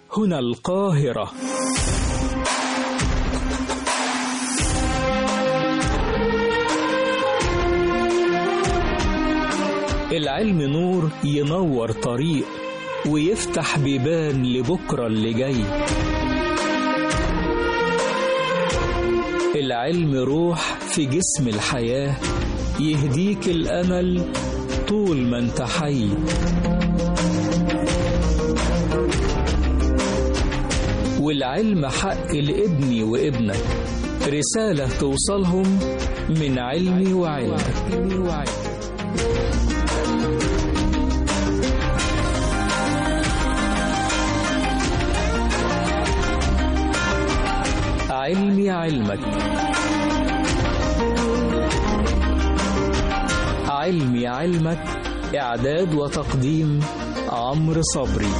هنا القاهرة العلم نور ينور طريق ويفتح بيبان لبكرة اللي جاي العلم روح في جسم الحياة يهديك الأمل طول ما انت حي والعلم حق لابني وابنك رسالة توصلهم من علمي وعلمك علمي علمك علمي علمك إعداد وتقديم عمرو صبري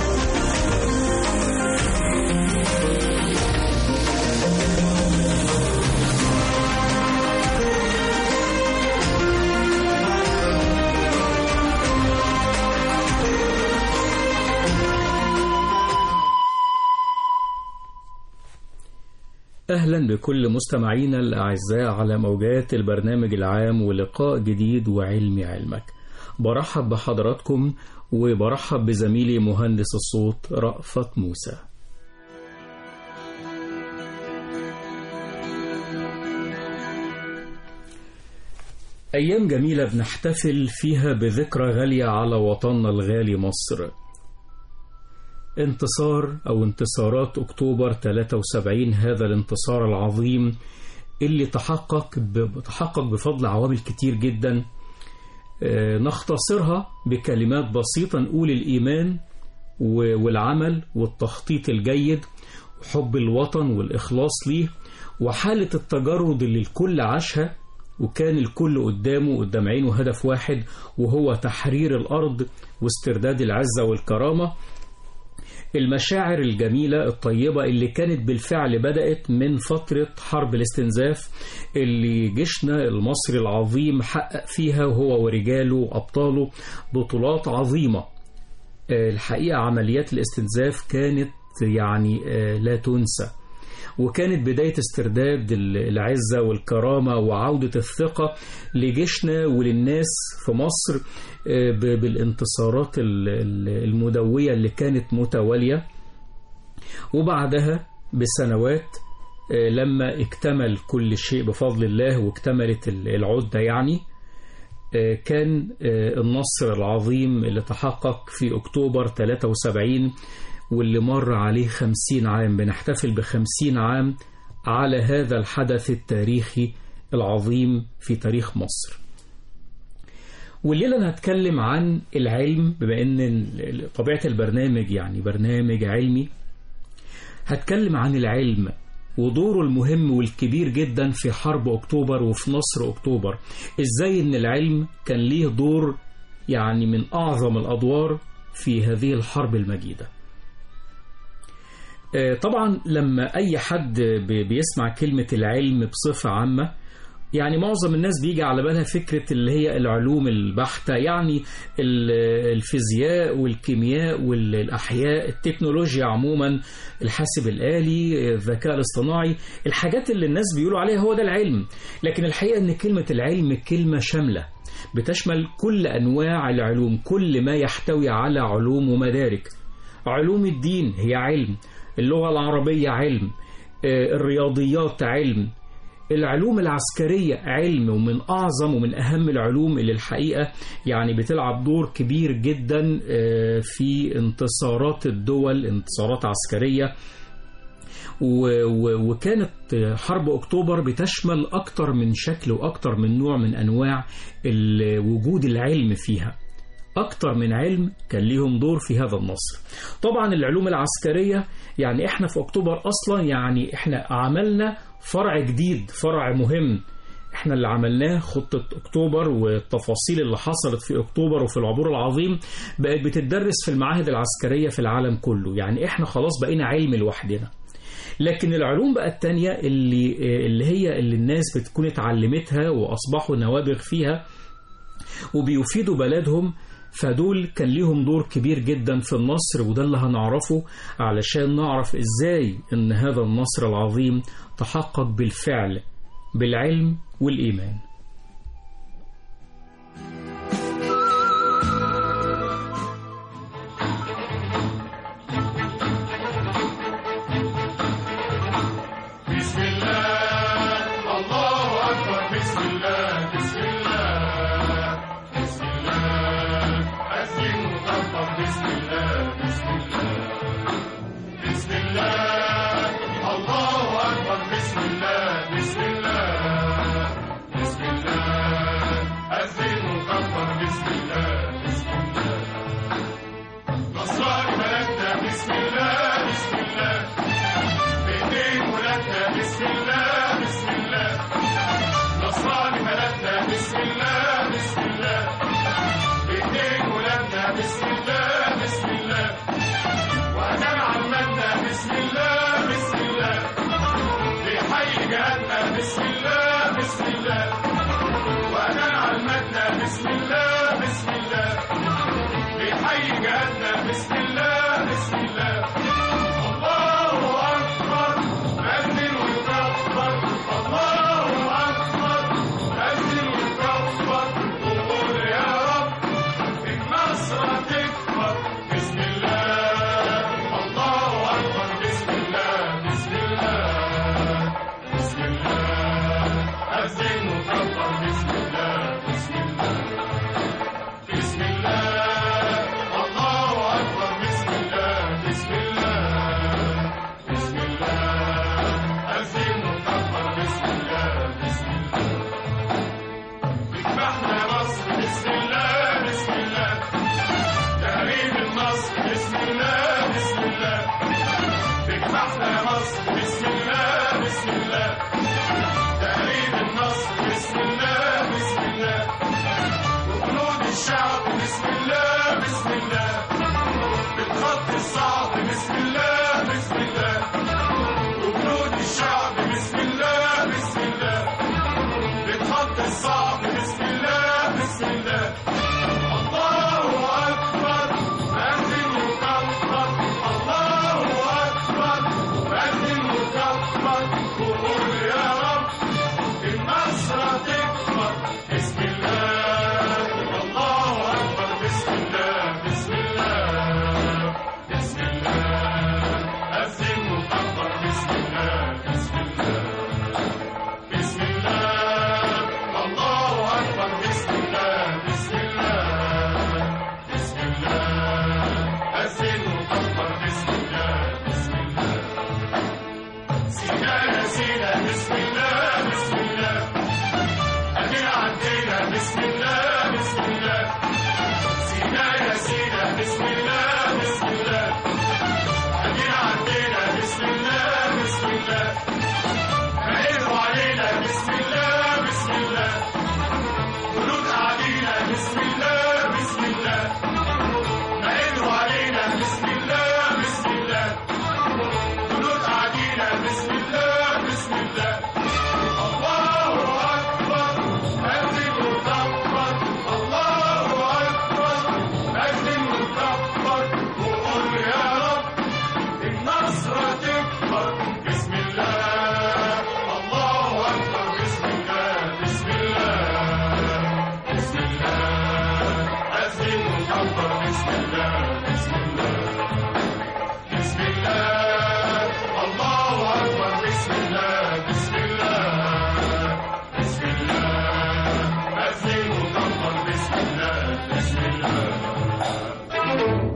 أهلا بكل مستمعينا الأعزاء على موجات البرنامج العام ولقاء جديد وعلمي علمك برحب بحضراتكم وبرحب بزميلي مهندس الصوت رأفت موسى أيام جميلة بنحتفل فيها بذكرى غالية على وطننا الغالي مصر انتصار أو انتصارات أكتوبر 73 هذا الانتصار العظيم اللي تحقق تحقق بفضل عوامل كتير جدا نختصرها بكلمات بسيطة نقول الإيمان والعمل والتخطيط الجيد وحب الوطن والإخلاص ليه وحالة التجرد اللي الكل عاشها وكان الكل قدامه قدام عينه هدف واحد وهو تحرير الأرض واسترداد العزة والكرامة المشاعر الجميلة الطيبة اللي كانت بالفعل بدأت من فترة حرب الاستنزاف اللي جيشنا المصري العظيم حقق فيها هو ورجاله وأبطاله بطولات عظيمة الحقيقة عمليات الاستنزاف كانت يعني لا تنسى وكانت بداية استرداد العزة والكرامة وعودة الثقة لجيشنا وللناس في مصر بالانتصارات المدوية اللي كانت متوالية وبعدها بسنوات لما اكتمل كل شيء بفضل الله واكتملت العدة يعني كان النصر العظيم اللي تحقق في أكتوبر 73 واللي مر عليه خمسين عام بنحتفل بخمسين عام على هذا الحدث التاريخي العظيم في تاريخ مصر والليلة هنتكلم عن العلم بما ان طبيعة البرنامج يعني برنامج علمي هتكلم عن العلم ودوره المهم والكبير جدا في حرب اكتوبر وفي نصر اكتوبر ازاي ان العلم كان ليه دور يعني من اعظم الادوار في هذه الحرب المجيده طبعا لما أي حد بيسمع كلمة العلم بصفة عامة يعني معظم الناس بيجي على بالها فكرة اللي هي العلوم البحتة يعني الفيزياء والكيمياء والأحياء التكنولوجيا عموما الحاسب الآلي الذكاء الاصطناعي الحاجات اللي الناس بيقولوا عليها هو ده العلم لكن الحقيقة أن كلمة العلم كلمة شاملة بتشمل كل أنواع العلوم كل ما يحتوي على علوم ومدارك علوم الدين هي علم اللغة العربية علم الرياضيات علم العلوم العسكرية علم ومن أعظم ومن أهم العلوم اللي الحقيقة يعني بتلعب دور كبير جدا في انتصارات الدول انتصارات عسكرية وكانت حرب أكتوبر بتشمل أكتر من شكل وأكتر من نوع من أنواع وجود العلم فيها أكتر من علم كان ليهم دور في هذا النصر طبعا العلوم العسكرية يعني احنا في أكتوبر أصلا يعني احنا عملنا فرع جديد فرع مهم احنا اللي عملناه خطة اكتوبر والتفاصيل اللي حصلت في اكتوبر وفي العبور العظيم بقت بتدرس في المعاهد العسكرية في العالم كله يعني احنا خلاص بقينا علم لوحدنا لكن العلوم بقى التانية اللي, اللي هي اللي الناس بتكون اتعلمتها وأصبحوا نوابغ فيها وبيفيدوا بلدهم فدول كان ليهم دور كبير جدا في النصر وده اللي هنعرفه علشان نعرف ازاي ان هذا النصر العظيم تحقق بالفعل بالعلم والإيمان بسم الله الله أكبر بسم الله بسم الله بسم الله أسلم وكبر بسم الله بسم الله بسم الله الله أكبر بسم الله بسم الله بسم الله أسلم وكبر بسم الله بسم الله نصراني ملكنا بسم الله بسم الله بإيدين ولادنا بسم الله بسم الله نصراني ملكنا بسم الله بسم الله بإيدين ولادنا بسم الله بسم الله وأنا عمتنا بسم الله بسم الله بحي جهاتنا بسم الله بسم الله وأنا عمتنا بسم الله بسم الله بحي جهاتنا بسم الله بسم الله الله أكبر أذن ويكبر الله أكبر أذن ويكبر وقول يا رب النصر تكبر بسم الله الله أكبر بسم الله بسم الله بسم الله أذن وكبر بسم الله بسم الله بسم الله الله أكبر بسم الله بسم الله بسم الله أذن وكبر بسم الله بسم الله اذبحنا مصر بسم الله بسم الله تهريب النصر بسم الله بسم الله اذبحنا مصر بسم الله بسم الله تهريب النصر بسم الله بسم الله وجنود الشعب بسم الله بسم الله بالخط الصعب بسم الله بسم الله وجنود الشعب بسم الله بسم الله بالخط الصعب بسم الله بسم الله الله أكبر أذن وكبر الله أكبر أذن وكبر وقول يا رب النصر تكبر بسم الله الله أكبر بسم الله بسم الله بسم الله أذن وكبر بسم الله بسم الله بسم الله الله أكبر بسم الله بسم الله بسم الله أذن وكبر بسم الله بسم الله سينا يا سينا بسم الله بسم الله أدينا عدينا بسم الله بسم الله سينا يا سينا بسم الله بسم الله أدينا عدينا بسم الله بسم الله عينوا علينا بسم الله بسم الله جنود علينا بسم الله بسم الله عينوا علينا بسم الله بسم الله جنود علينا بسم الله بسم الله الله أكبر أذن وكبر الله أكبر أذن وكبر وقل يا رب النصر تكبر بسم الله الله أكبر بسم الله بسم الله بسم الله أذن وكبر بسم الله بسم الله بسم الله الله أكبر بسم الله بسم الله بسم الله أذن وكبر بسم الله بسم الله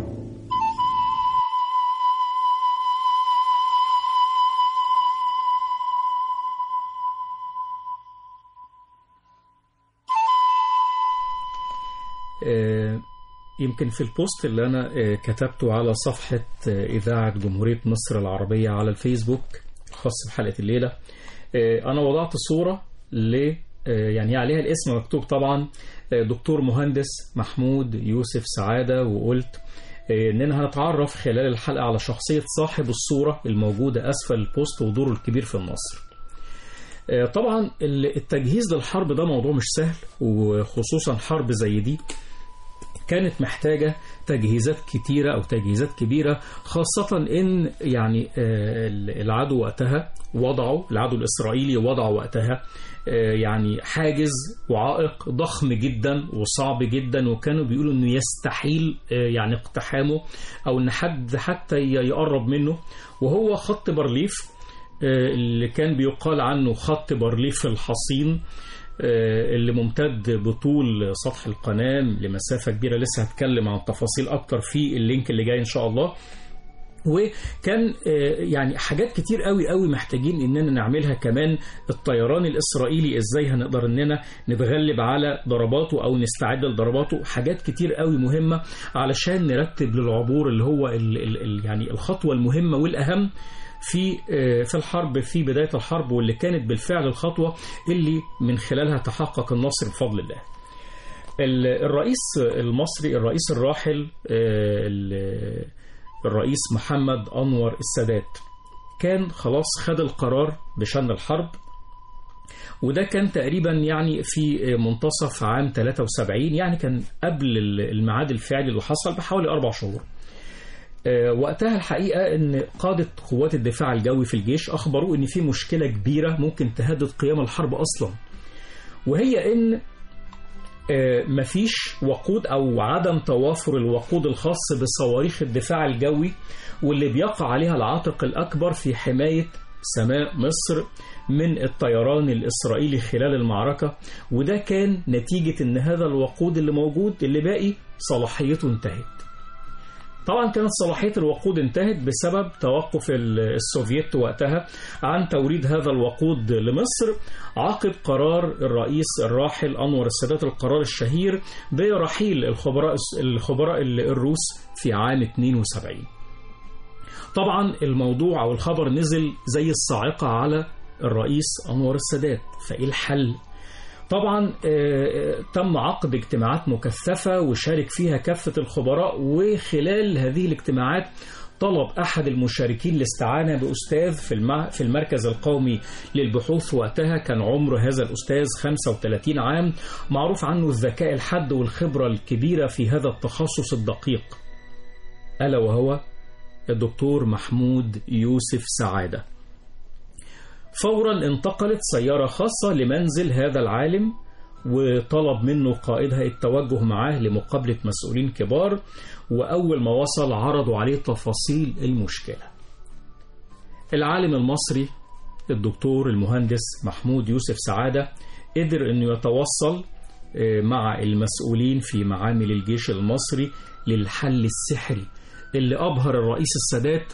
آه، يمكن في البوست اللي أنا آه، كتبته على صفحة آه، إذاعة جمهورية مصر العربية على الفيسبوك خاص بحلقة الليلة آه، أنا وضعت صورة ل آه، يعني هي عليها الاسم مكتوب طبعا آه، دكتور مهندس محمود يوسف سعادة وقلت آه، إننا هنتعرف خلال الحلقة على شخصية صاحب الصورة الموجودة أسفل البوست ودوره الكبير في النصر آه، طبعا ال- التجهيز للحرب ده موضوع مش سهل وخصوصا حرب زي دي كانت محتاجة تجهيزات كتيرة أو تجهيزات كبيرة خاصة إن يعني آه، العدو وقتها وضعوا العدو الإسرائيلي وضعوا وقتها آه، يعني حاجز وعائق ضخم جدا وصعب جدا وكانوا بيقولوا إنه يستحيل آه، يعني اقتحامه أو إن حد حتى ي- يقرب منه وهو خط بارليف آه، اللي كان بيقال عنه خط بارليف الحصين آه، اللي ممتد بطول سطح القناة لمسافة كبيرة لسه هتكلم عن تفاصيل أكتر في اللينك اللي جاي إن شاء الله وكان آه، يعني حاجات كتير قوي قوي محتاجين اننا نعملها كمان الطيران الاسرائيلي ازاي هنقدر اننا نتغلب على ضرباته او نستعد لضرباته حاجات كتير قوي مهمه علشان نرتب للعبور اللي هو ال ال ال يعني الخطوه المهمه والاهم في آه، في الحرب في بدايه الحرب واللي كانت بالفعل الخطوه اللي من خلالها تحقق النصر بفضل الله. ال- الرئيس المصري الرئيس الراحل آه، ال- الرئيس محمد أنور السادات كان خلاص خد القرار بشن الحرب وده كان تقريبا يعني في منتصف عام 73 يعني كان قبل الميعاد الفعلي اللي حصل بحوالي أربع شهور آه، وقتها الحقيقة أن قادة قوات الدفاع الجوي في الجيش أخبروا أن في مشكلة كبيرة ممكن تهدد قيام الحرب أصلا وهي أن آه، مفيش وقود أو عدم توافر الوقود الخاص بصواريخ الدفاع الجوي واللي بيقع عليها العاتق الأكبر في حماية سماء مصر من الطيران الإسرائيلي خلال المعركة وده كان نتيجة أن هذا الوقود اللي موجود اللي باقي صلاحيته انتهت طبعا كانت صلاحية الوقود انتهت بسبب توقف ال- السوفييت وقتها عن توريد هذا الوقود لمصر عقب قرار الرئيس الراحل أنور السادات القرار الشهير برحيل الخبراء الخبراء ال- الروس في عام 72 طبعا الموضوع أو الخبر نزل زي الصاعقة على الرئيس أنور السادات فإيه الحل؟ طبعا آه، تم عقد اجتماعات مكثفة وشارك فيها كافة الخبراء وخلال هذه الاجتماعات طلب أحد المشاركين الاستعانة بأستاذ في المع... في المركز القومي للبحوث وقتها كان عمر هذا الأستاذ 35 عام معروف عنه الذكاء الحاد والخبرة الكبيرة في هذا التخصص الدقيق ألا وهو الدكتور محمود يوسف سعادة فورا انتقلت سيارة خاصة لمنزل هذا العالم وطلب منه قائدها التوجه معاه لمقابلة مسؤولين كبار وأول ما وصل عرضوا عليه تفاصيل المشكلة العالم المصري الدكتور المهندس محمود يوسف سعادة قدر أنه يتوصل آه، مع المسؤولين في معامل الجيش المصري للحل السحري اللي أبهر الرئيس السادات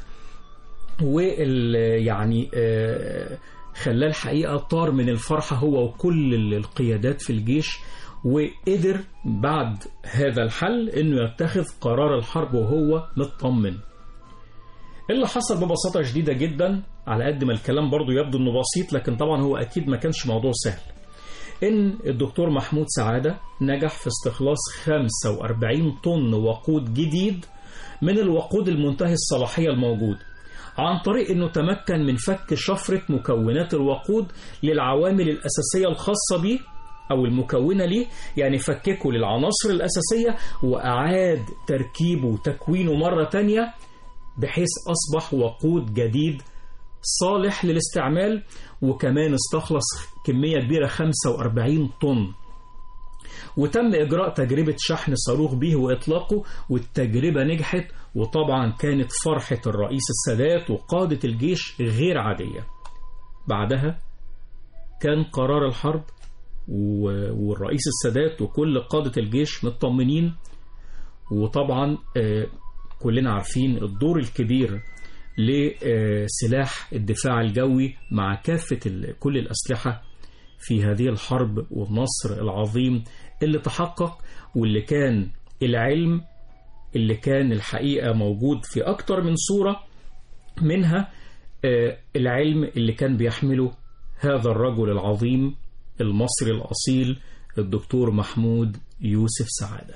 وال يعني آه، خلاه الحقيقة طار من الفرحة هو وكل ال- القيادات في الجيش وقدر بعد هذا الحل انه يتخذ قرار الحرب وهو مطمن اللي حصل ببساطة شديدة جدا على قد ما الكلام برضو يبدو انه بسيط لكن طبعا هو اكيد ما كانش موضوع سهل ان الدكتور محمود سعادة نجح في استخلاص 45 طن وقود جديد من الوقود المنتهي الصلاحية الموجود عن طريق انه تمكن من فك شفرة مكونات الوقود للعوامل الأساسية الخاصة به أو المكونة ليه يعني فككه للعناصر الأساسية وأعاد تركيبه وتكوينه مرة تانية بحيث أصبح وقود جديد صالح للاستعمال وكمان استخلص كمية كبيرة 45 طن وتم إجراء تجربة شحن صاروخ به وإطلاقه والتجربة نجحت وطبعا كانت فرحة الرئيس السادات وقادة الجيش غير عادية بعدها كان قرار الحرب و- والرئيس السادات وكل قادة الجيش مطمنين وطبعا آه، كلنا عارفين الدور الكبير لسلاح الدفاع الجوي مع كافة ال- كل الأسلحة في هذه الحرب والنصر العظيم اللي تحقق واللي كان العلم اللي كان الحقيقة موجود في أكتر من صورة منها آه، العلم اللي كان بيحمله هذا الرجل العظيم المصري الأصيل الدكتور محمود يوسف سعادة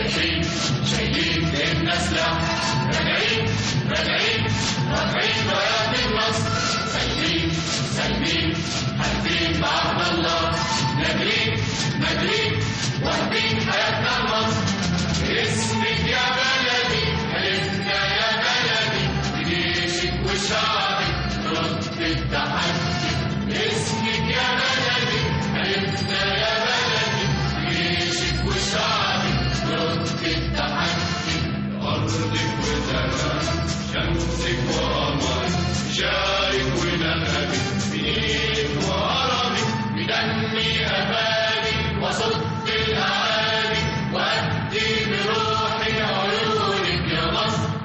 خايفين شايلين ايدنا سلاح راجعين راجعين راجعين رايات النصر سالمين سالمين حالفين بعهد الله ناجرين ناجرين واخدين حياتنا لمصر اسمك يا بلدي حلفنا يا بلدي بجيشك وشعبك رد التحدي اسمك يا بلدي حلفنا يا بلدي بجيشك وشعبك رد التحدي أرضك وزمانك شمسك وقمرك شارك ونغمك بنيلك وهرمك بدمي أبانك وصد الأعالي وأدي بروحي عيونك يا مصر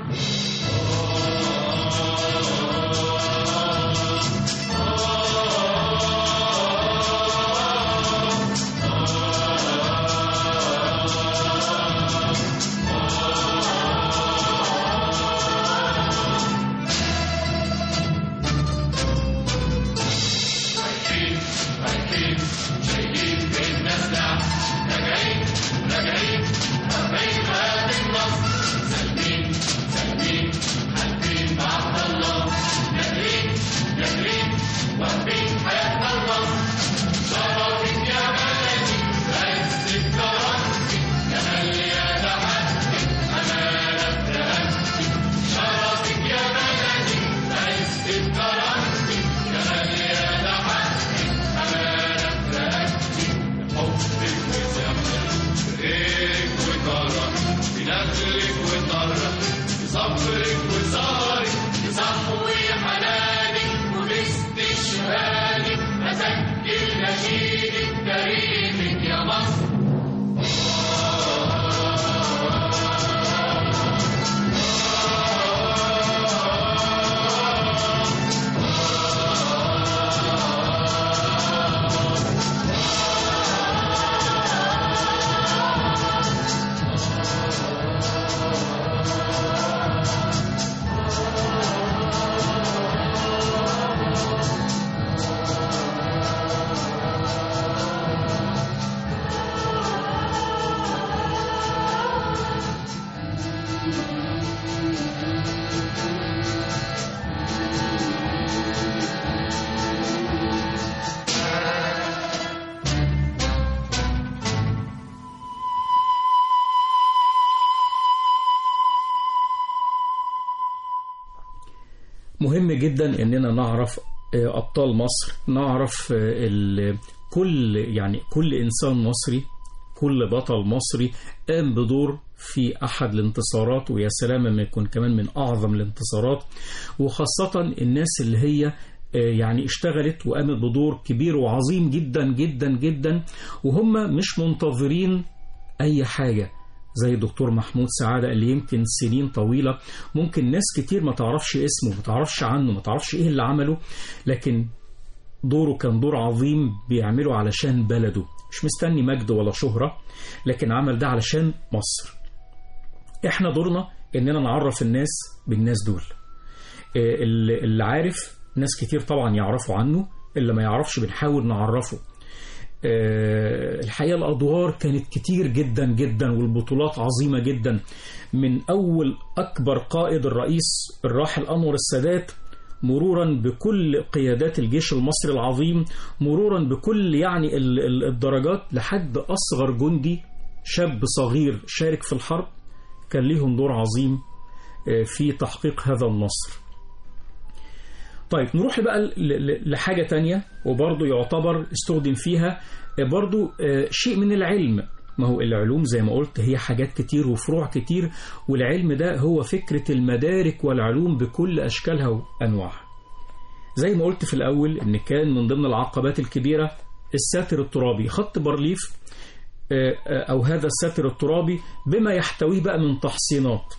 رايحين رايحين شايلين بيتنا سلاح راجعين راجعين راجعين هات النصر سالمين سالمين حالفين بعهد الله ناجرين ناجرين واخدين حياتنا لمصر شرفك يا بلدي عزك كرامتك جمال يا تحدي أمانة رهبتي شرفك يا بلدي عزك كرامتك جمال يا تحدي أمانة رهبتي حبك وزمنك غيرك وكرمك بنخلك وطرك بصبرك وسهرك بصحوي حنانك وباستشهادك أسجل نشيدك تاريخك يا مصر مهم جدا اننا نعرف آه، ابطال مصر نعرف آه، ال- كل يعني كل انسان مصري كل بطل مصري قام بدور في احد الانتصارات ويا سلام لما يكون كمان من اعظم الانتصارات وخاصه الناس اللي هي آه، يعني اشتغلت وقامت بدور كبير وعظيم جدا جدا جدا وهم مش منتظرين اي حاجه زي دكتور محمود سعادة اللي يمكن سنين طويلة ممكن ناس كتير ما تعرفش اسمه ما تعرفش عنه ما تعرفش ايه اللي عمله لكن دوره كان دور عظيم بيعمله علشان بلده مش مستني مجد ولا شهرة لكن عمل ده علشان مصر احنا دورنا اننا نعرف الناس بالناس دول آه، اللي اللي عارف ناس كتير طبعا يعرفوا عنه اللي ما يعرفش بنحاول نعرفه آه، الحقيقة الأدوار كانت كتير جدا جدا والبطولات عظيمة جدا من أول أكبر قائد الرئيس الراحل أنور السادات مرورا بكل قيادات الجيش المصري العظيم مرورا بكل يعني ال- ال- الدرجات لحد أصغر جندي شاب صغير شارك في الحرب كان ليهم دور عظيم آه، في تحقيق هذا النصر طيب نروح بقى ل- ل- لحاجة تانية وبرضه يعتبر استخدم فيها برضه آه، شيء من العلم ما هو العلوم زي ما قلت هي حاجات كتير وفروع كتير والعلم ده هو فكرة المدارك والعلوم بكل أشكالها وأنواعها زي ما قلت في الأول إن كان من ضمن العقبات الكبيرة الساتر الترابي خط بارليف آه، آه، أو هذا الساتر الترابي بما يحتويه بقى من تحصينات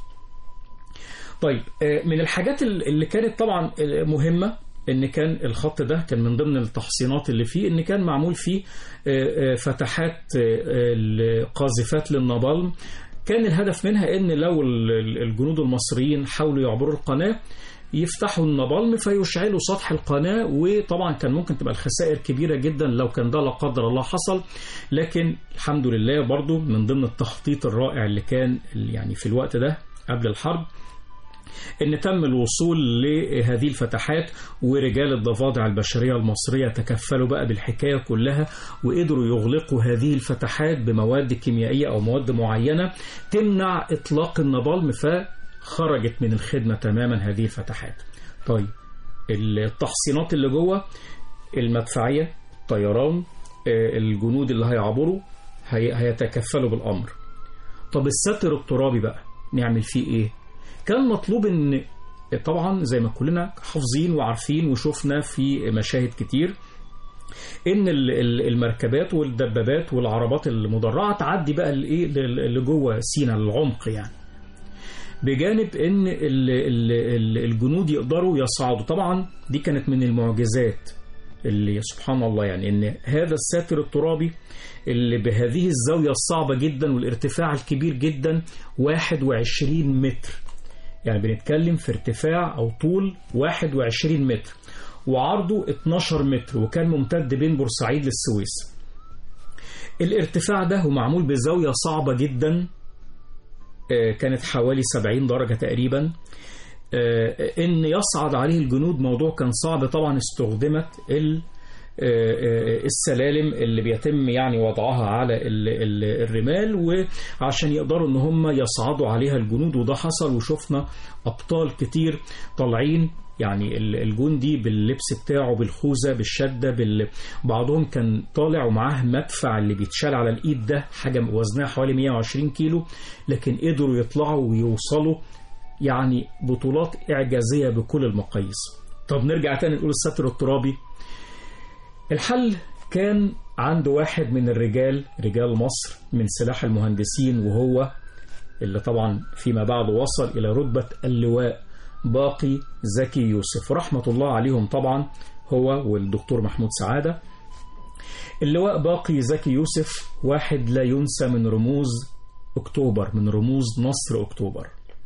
طيب آه، من الحاجات ال- اللي كانت طبعا آه، مهمة ان كان الخط ده كان من ضمن التحصينات اللي فيه ان كان معمول فيه آه، آه، فتحات آه، القاذفات للنابالم كان الهدف منها ان لو ال- ال- الجنود المصريين حاولوا يعبروا القناة يفتحوا النبالم فيشعلوا سطح القناة وطبعا كان ممكن تبقى الخسائر كبيرة جدا لو كان ده لا قدر الله حصل لكن الحمد لله برضو من ضمن التخطيط الرائع اللي كان يعني في الوقت ده قبل الحرب ان تم الوصول لهذه الفتحات ورجال الضفادع البشريه المصريه تكفلوا بقى بالحكايه كلها وقدروا يغلقوا هذه الفتحات بمواد كيميائيه او مواد معينه تمنع اطلاق النبالم فخرجت من الخدمه تماما هذه الفتحات. طيب التحصينات اللي جوه المدفعيه طيران الجنود اللي هيعبروا هيتكفلوا بالامر. طب الستر الترابي بقى نعمل فيه ايه؟ كان مطلوب ان طبعا زي ما كلنا حافظين وعارفين وشفنا في مشاهد كتير ان المركبات والدبابات والعربات المدرعه تعدي بقى الايه اللي جوه سينا العمق يعني بجانب ان الجنود يقدروا يصعدوا طبعا دي كانت من المعجزات اللي سبحان الله يعني ان هذا الساتر الترابي اللي بهذه الزاويه الصعبه جدا والارتفاع الكبير جدا 21 متر يعني بنتكلم في ارتفاع أو طول 21 متر وعرضه 12 متر وكان ممتد بين بورسعيد للسويس الارتفاع ده هو معمول بزاوية صعبة جدا كانت حوالي 70 درجة تقريبا ان يصعد عليه الجنود موضوع كان صعب طبعا استخدمت السلالم اللي بيتم يعني وضعها على الرمال وعشان يقدروا ان هم يصعدوا عليها الجنود وده حصل وشفنا ابطال كتير طالعين يعني الجندي باللبس بتاعه بالخوذة بالشدة بال... بعضهم كان طالع ومعاه مدفع اللي بيتشال على الإيد ده حاجة وزنها حوالي 120 كيلو لكن قدروا يطلعوا ويوصلوا يعني بطولات إعجازية بكل المقاييس طب نرجع تاني نقول الستر الترابي الحل كان عند واحد من الرجال رجال مصر من سلاح المهندسين وهو اللي طبعا فيما بعد وصل إلى رتبة اللواء باقي زكي يوسف رحمة الله عليهم طبعا هو والدكتور محمود سعادة اللواء باقي زكي يوسف واحد لا ينسى من رموز أكتوبر من رموز نصر أكتوبر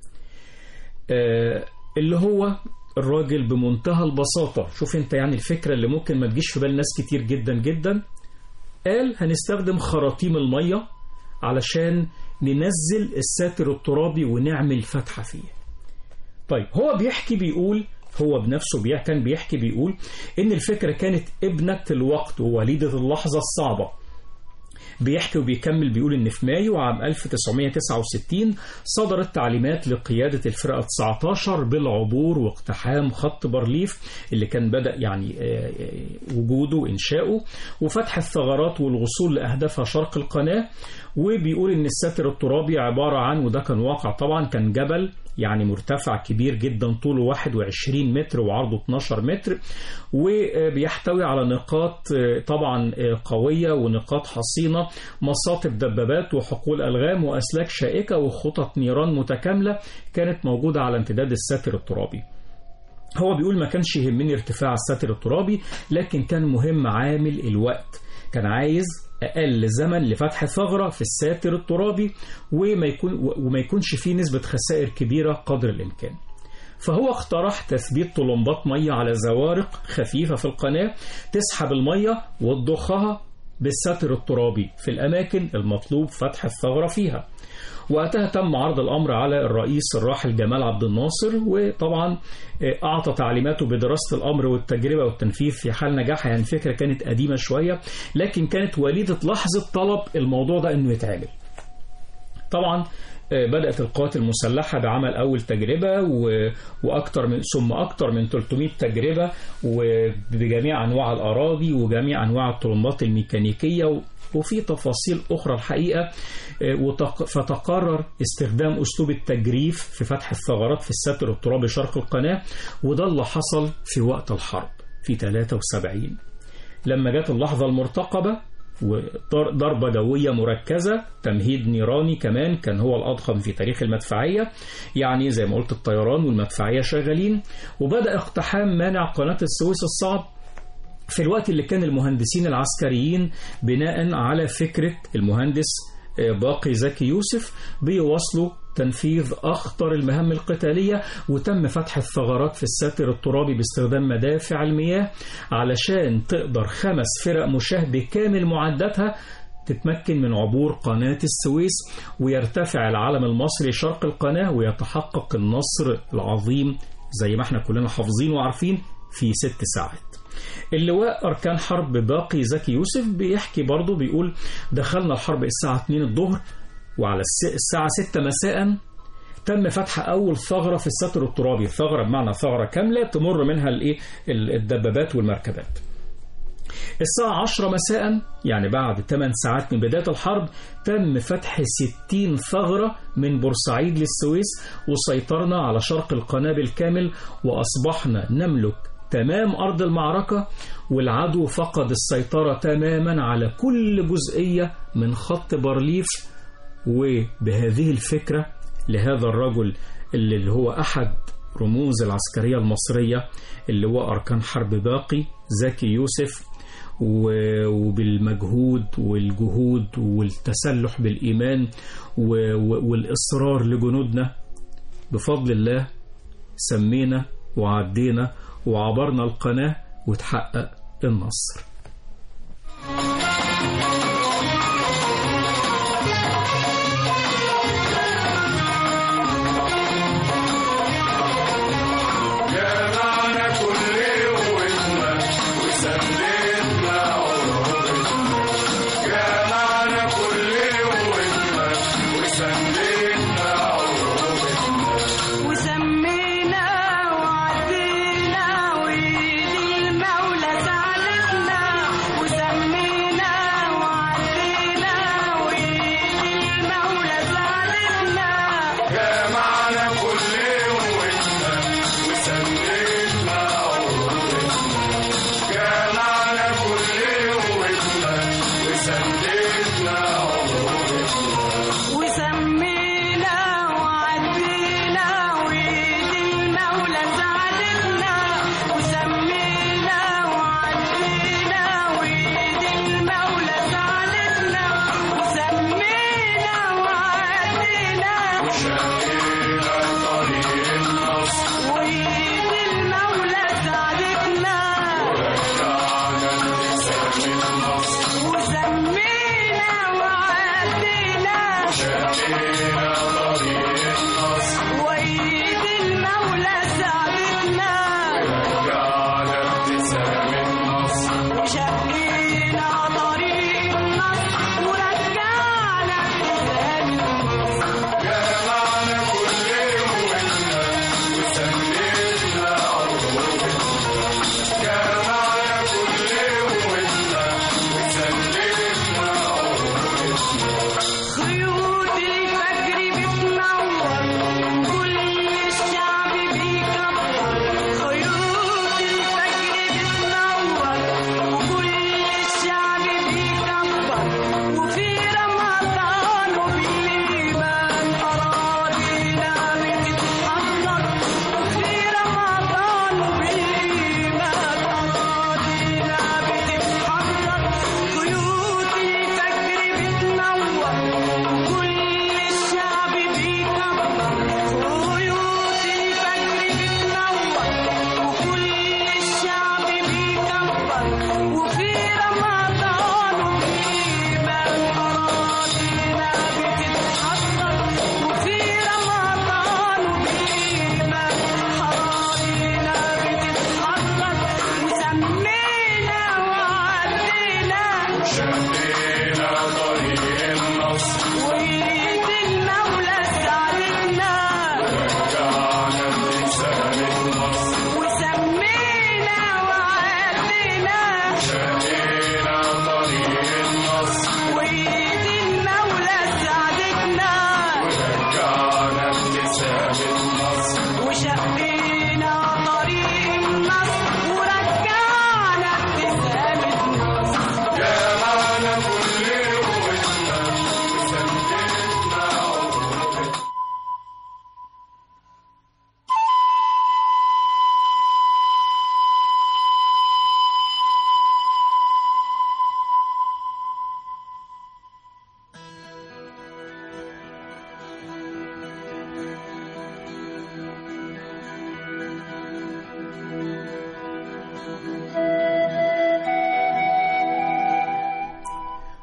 آه اللي هو الراجل بمنتهى البساطة شوف انت يعني الفكرة اللي ممكن ما تجيش في بال ناس كتير جدا جدا قال هنستخدم خراطيم المية علشان ننزل الساتر الترابي ونعمل فتحة فيه طيب هو بيحكي بيقول هو بنفسه بيحكي كان بيحكي بيقول ان الفكرة كانت ابنة الوقت ووليدة اللحظة الصعبة بيحكي وبيكمل بيقول ان في مايو عام 1969 صدرت تعليمات لقيادة الفرقة 19 بالعبور واقتحام خط بارليف اللي كان بدأ يعني وجوده وإنشاؤه وفتح الثغرات والوصول لأهدافها شرق القناة وبيقول ان الساتر الترابي عبارة عن وده كان واقع طبعا كان جبل يعني مرتفع كبير جدا طوله 21 متر وعرضه 12 متر وبيحتوي على نقاط طبعا قوية ونقاط حصينة مصاطب دبابات وحقول ألغام وأسلاك شائكة وخطط نيران متكاملة كانت موجودة على امتداد الساتر الترابي هو بيقول ما كانش يهمني ارتفاع الساتر الترابي لكن كان مهم عامل الوقت كان عايز أقل زمن لفتح ثغرة في الساتر الترابي وما, يكون وما يكونش فيه نسبة خسائر كبيرة قدر الإمكان فهو اقترح تثبيت طلمبات مية على زوارق خفيفة في القناة تسحب المية وتضخها بالساتر الترابي في الأماكن المطلوب فتح الثغرة فيها وقتها تم عرض الأمر على الرئيس الراحل جمال عبد الناصر وطبعا أعطى تعليماته بدراسة الأمر والتجربة والتنفيذ في حال نجاحها يعني الفكرة كانت قديمة شوية لكن كانت وليدة لحظة طلب الموضوع ده أنه يتعمل طبعا بدأت القوات المسلحة بعمل أول تجربة وأكثر من ثم أكثر من 300 تجربة وبجميع أنواع الأراضي وجميع أنواع الطلمبات الميكانيكية وفي تفاصيل أخرى الحقيقة فتقرر استخدام أسلوب التجريف في فتح الثغرات في الستر الترابي شرق القناة وده اللي حصل في وقت الحرب في 73 لما جت اللحظة المرتقبة وضربة جوية مركزة تمهيد نيراني كمان كان هو الأضخم في تاريخ المدفعية يعني زي ما قلت الطيران والمدفعية شغالين وبدأ اقتحام مانع قناة السويس الصعب في الوقت اللي كان المهندسين العسكريين بناء على فكرة المهندس باقي زكي يوسف بيواصلوا تنفيذ أخطر المهام القتالية وتم فتح الثغرات في الساتر الترابي باستخدام مدافع المياه علشان تقدر خمس فرق مشاة بكامل معداتها تتمكن من عبور قناة السويس ويرتفع العلم المصري شرق القناة ويتحقق النصر العظيم زي ما احنا كلنا حافظين وعارفين في ست ساعات اللواء أركان حرب باقي زكي يوسف بيحكي برضه بيقول دخلنا الحرب الساعة 2 الظهر وعلى الساعة 6 مساء تم فتح أول ثغرة في الستر الترابي ثغرة بمعنى ثغرة كاملة تمر منها الإيه الدبابات والمركبات الساعة 10 مساء يعني بعد 8 ساعات من بداية الحرب تم فتح 60 ثغرة من بورسعيد للسويس وسيطرنا على شرق القناة بالكامل وأصبحنا نملك تمام أرض المعركة والعدو فقد السيطرة تماما على كل جزئية من خط بارليف وبهذه الفكرة لهذا الرجل اللي هو أحد رموز العسكرية المصرية اللي هو أركان حرب باقي زكي يوسف وبالمجهود والجهود والتسلح بالإيمان والإصرار لجنودنا بفضل الله سمينا وعدينا وعبرنا القناة وتحقق النصر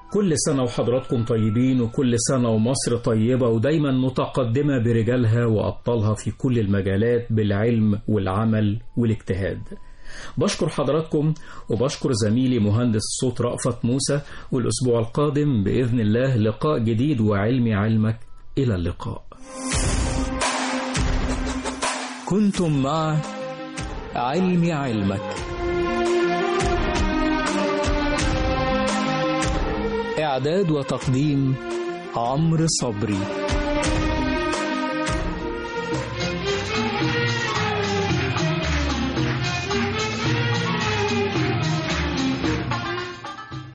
كل سنة وحضراتكم طيبين وكل سنة ومصر طيبة ودايما متقدمة برجالها وأبطالها في كل المجالات بالعلم والعمل والاجتهاد بشكر حضراتكم وبشكر زميلي مهندس الصوت رأفت موسى والأسبوع القادم بإذن الله لقاء جديد وعلمي علمك إلى اللقاء كنتم مع علمي علمك إعداد وتقديم عمرو صبري